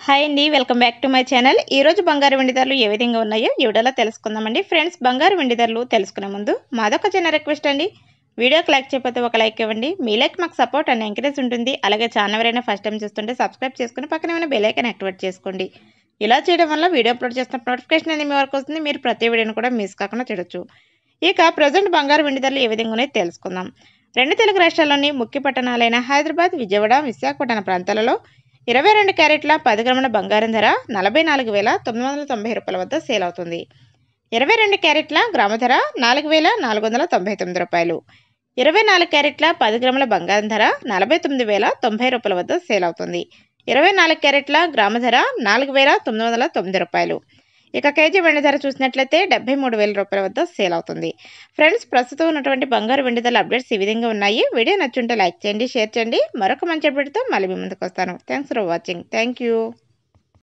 hi అండి welcome back to my channel ఈరోజు బంగారు వెండి ధరలు ఏ విధంగా ఉన్నాయో ఈ వీడియోలో తెలుసుకుందామండి ఫ్రెండ్స్ బంగారు వెండి ధరలు తెలుసుకునే ముందు మాదొక చిన్న రిక్వెస్ట్ అండి వీడియోకి లైక్ చేయకపోతే ఒక లైక్ ఇవ్వండి మీ లైక్ మాకు సపోర్ట్ అండ్ ఎంకరేజ్ ఉంటుంది అలాగే ఛానల్ ఎవరైనా ఫస్ట్ టైం చూస్తుంటే సబ్స్క్రైబ్ చేసుకుని పక్కన ఏమైనా బెల్ ఐకాన్ యాక్టివేట్ చేసుకోండి ఇలా చేయడం వల్ల వీడియో అప్లోడ్ చేసిన నోటిఫికేషన్ అనేది మీ వరకు వస్తుంది మీరు ప్రతి వీడియోని కూడా మిస్ కాకుండా చూడొచ్చు ఇక ప్రజెంట్ బంగారు వెండి ధరలు ఏ విధంగా ఉన్నాయో తెలుసుకుందాం రెండు తెలుగు రాష్ట్రాల్లోని ముఖ్య పట్టణాలైన హైదరాబాద్ విజయవాడ విశాఖపట్నం ప్రాంతాలలో ఇరవై రెండు క్యారెట్ల పది గ్రాముల బంగారం ధర నలభై నాలుగు వేల తొమ్మిది వందల తొంభై రూపాయల వద్ద సేల్ అవుతుంది ఇరవై రెండు క్యారెట్ల గ్రామ ధర నాలుగు వేల నాలుగు వందల తొంభై తొమ్మిది రూపాయలు ఇరవై నాలుగు క్యారెట్ల పది గ్రాముల బంగారం ధర నలభై తొమ్మిది వేల తొంభై రూపాయల వద్ద సేల్ అవుతుంది ఇరవై నాలుగు క్యారెట్ల గ్రామ ధర నాలుగు వేల తొమ్మిది వందల తొమ్మిది రూపాయలు ఇక కేజీ వెండి ధర చూసినట్లయితే డెబ్బై మూడు వేల రూపాయల వద్ద సేల్ అవుతుంది ఫ్రెండ్స్ ప్రస్తుతం ఉన్నటువంటి బంగారు వెండి ధరల అప్డేట్స్ ఈ విధంగా ఉన్నాయి వీడియో నచ్చుంటే లైక్ చేయండి షేర్ చేయండి మరొక మంచి అప్డేట్తో మళ్ళీ మీ ముందుకు వస్తాను thanks for watching thank you